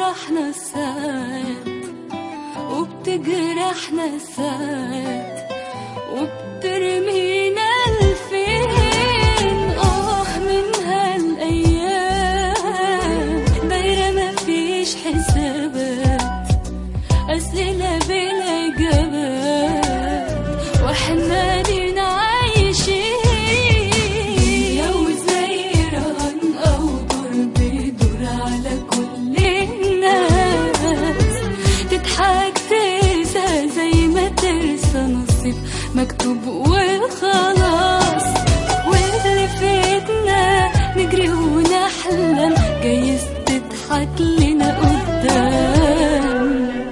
بتفرحنا ساعات وبتجرحنا ساعات وبترمينا الفين اه من هالايام دايره مفيش حسابات اسئله بلا اجابات واحنا دينا عايشين لو زي رهن او دور بيدور على كل الناس تضحك تنسى زي ما ترسى نصيب مكتوب وخلاص واللي فاتنا نجري ونحلم جايز تضحك لنا قدام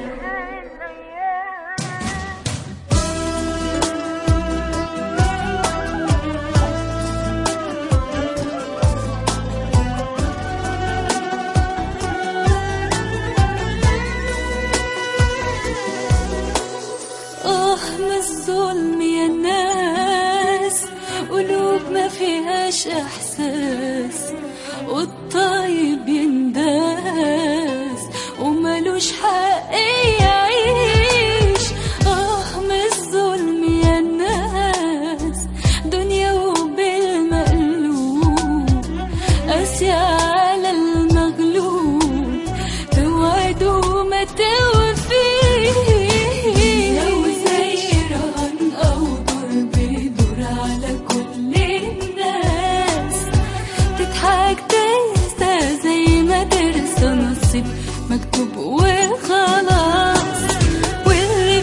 آه من الظلم يا الناس قلوب ما فيهاش إحساس والطيب ينداس وملوش حق يعيش آه من الظلم يا الناس دنيا وبالمقلوب قاسية على المغلوب توعد وما توفيش لو زي رهن أو دور بيدور على كل الناس تضحك تنسى زي ما ترسى نصيب مكتوب وخلاص واللي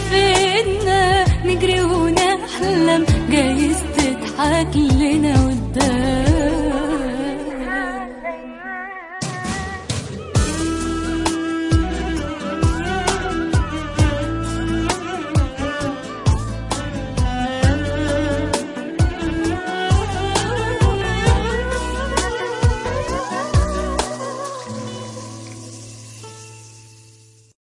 فينا نجري ونحلم جايز تضحك لنا قدام